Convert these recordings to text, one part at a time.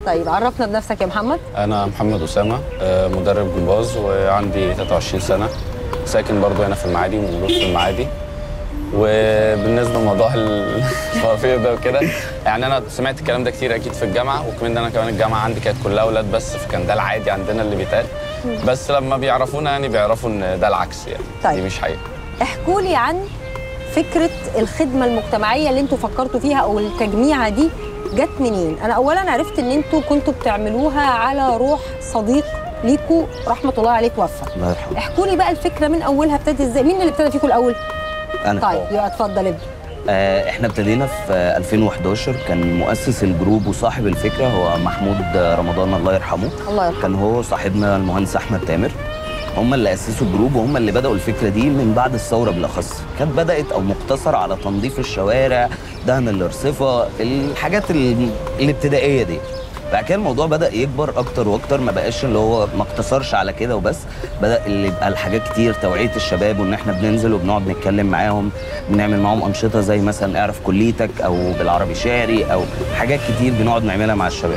طيب عرفنا بنفسك يا محمد انا محمد اسامه آه، مدرب جمباز وعندي 23 سنه ساكن برضو هنا في المعادي ومولود في المعادي وبالنسبه لموضوع الفوافير ده وكده يعني انا سمعت الكلام ده كتير اكيد في الجامعه وكمان انا كمان الجامعه عندي كانت كلها اولاد بس فكان ده العادي عندنا اللي بيتقال بس لما بيعرفونا يعني بيعرفوا ان ده العكس يعني طيب. دي مش حقيقه احكوا لي عن فكره الخدمه المجتمعيه اللي انتوا فكرتوا فيها او التجميعه دي جت منين انا اولا عرفت ان انتوا كنتوا بتعملوها على روح صديق ليكوا رحمه الله عليه توفى الله يرحمه احكوا لي بقى الفكره من اولها ابتدت ازاي مين اللي ابتدى فيكم الاول انا طيب يبقى اتفضل ابدا آه احنا ابتدينا في آه، 2011 كان مؤسس الجروب وصاحب الفكره هو محمود آه، رمضان الله يرحمه الله يرحمه كان هو صاحبنا المهندس احمد تامر هم اللي اسسوا الجروب وهم اللي بداوا الفكره دي من بعد الثوره بالاخص كانت بدات او مقتصره على تنظيف الشوارع دهن الارصفه الحاجات ال- الابتدائيه دي بعد كده الموضوع بدا يكبر اكتر واكتر ما بقاش اللي هو ما اقتصرش على كده وبس بدا اللي يبقى الحاجات كتير توعيه الشباب وان احنا بننزل وبنقعد نتكلم معاهم بنعمل معاهم انشطه زي مثلا اعرف كليتك او بالعربي شعري او حاجات كتير بنقعد نعملها مع الشباب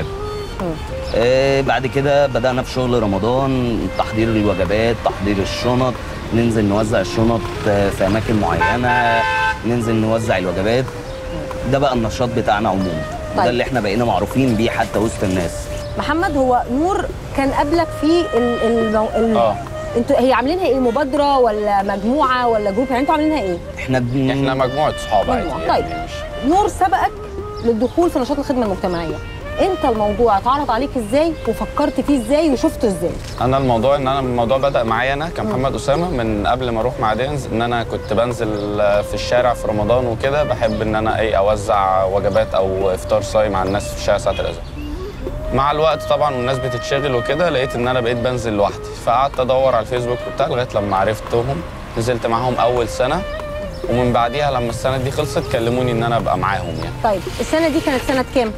آه، بعد كده بدأنا في شغل رمضان تحضير الوجبات تحضير الشنط ننزل نوزع الشنط آه، في أماكن معينة ننزل نوزع الوجبات ده بقى النشاط بتاعنا عموما طيب. ده اللي احنا بقينا معروفين بيه حتى وسط الناس محمد هو نور كان قبلك في ال ال ال اه انتوا هي عاملينها ايه مبادره ولا مجموعه ولا جروب يعني انتوا عاملينها ايه احنا بن... احنا مجموعه صحاب عادي مجموعة. يعني طيب. مش- نور سبقك للدخول في نشاط الخدمه المجتمعيه انت الموضوع اتعرض عليك ازاي وفكرت فيه ازاي وشفته ازاي انا الموضوع ان انا الموضوع بدا معايا انا كمحمد اسامه من قبل ما اروح معادن ان انا كنت بنزل في الشارع في رمضان وكده بحب ان انا ايه اوزع وجبات او افطار صايم على الناس في الشارع ساعه الاذان مع الوقت طبعا والناس بتتشغل وكده لقيت ان انا بقيت بنزل لوحدي فقعدت ادور على الفيسبوك وبتاع لغايه لما عرفتهم نزلت معاهم اول سنه ومن بعديها لما السنه دي خلصت كلموني ان انا ابقى معاهم يعني طيب السنه دي كانت سنه كام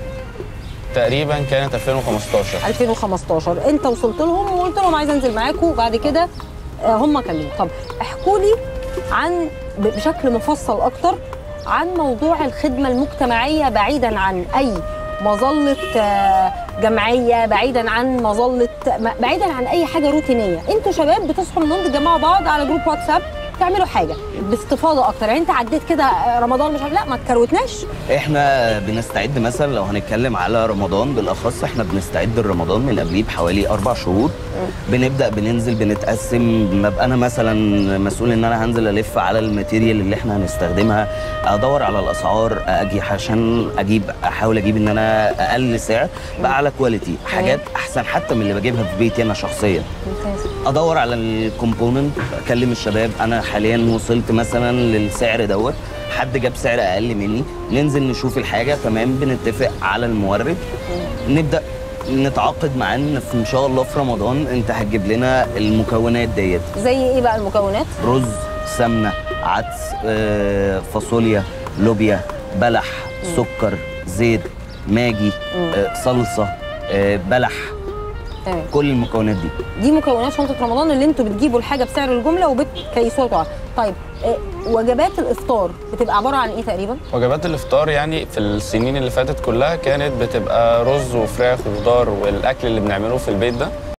تقريبا كانت 2015 2015 انت وصلت لهم وقلت لهم عايز انزل معاكم وبعد كده آه، هم كلموا طب احكوا لي عن ب- بشكل مفصل اكتر عن موضوع الخدمه المجتمعيه بعيدا عن اي مظله آه، جمعيه بعيدا عن مظله م- بعيدا عن اي حاجه روتينيه انتوا شباب بتصحوا من النوم تجمعوا بعض على جروب واتساب تعملوا حاجه باستفاضه اكتر يعني انت عديت كده آه، رمضان مش عارف لا ما تكروتناش احنا بنستعد مثلا لو هنتكلم على رمضان بالاخص احنا بنستعد لرمضان من قبليه بحوالي اربع شهور بنبدا بننزل بنتقسم ببقى انا مثلا مسؤول ان انا هنزل الف على الماتيريال اللي احنا هنستخدمها ادور على الاسعار اجي عشان اجيب احاول اجيب ان انا اقل سعر باعلى كواليتي حاجات احسن حتى من اللي بجيبها في بيتي انا شخصيا ممتاز ادور على الكومبوننت اكلم الشباب انا حاليا وصلت مثلا للسعر دوت حد جاب سعر اقل مني ننزل نشوف الحاجه تمام بنتفق على المورد نبدا نتعاقد معاه ان في- ان شاء الله في رمضان انت هتجيب لنا المكونات ديت زي ايه بقى المكونات رز سمنه عدس آه، فاصوليا لوبيا بلح سكر زيت ماجي آه، صلصه آه، بلح تمام كل المكونات دي دي مكونات شنطه رمضان اللي انتوا بتجيبوا الحاجه بسعر الجمله وبتكيسوها وتقعوا. طيب آه، وجبات الافطار بتبقى عباره عن ايه تقريبا وجبات الافطار يعني في السنين اللي فاتت كلها كانت بتبقى رز وفراخ وخضار والاكل اللي بنعمله في البيت ده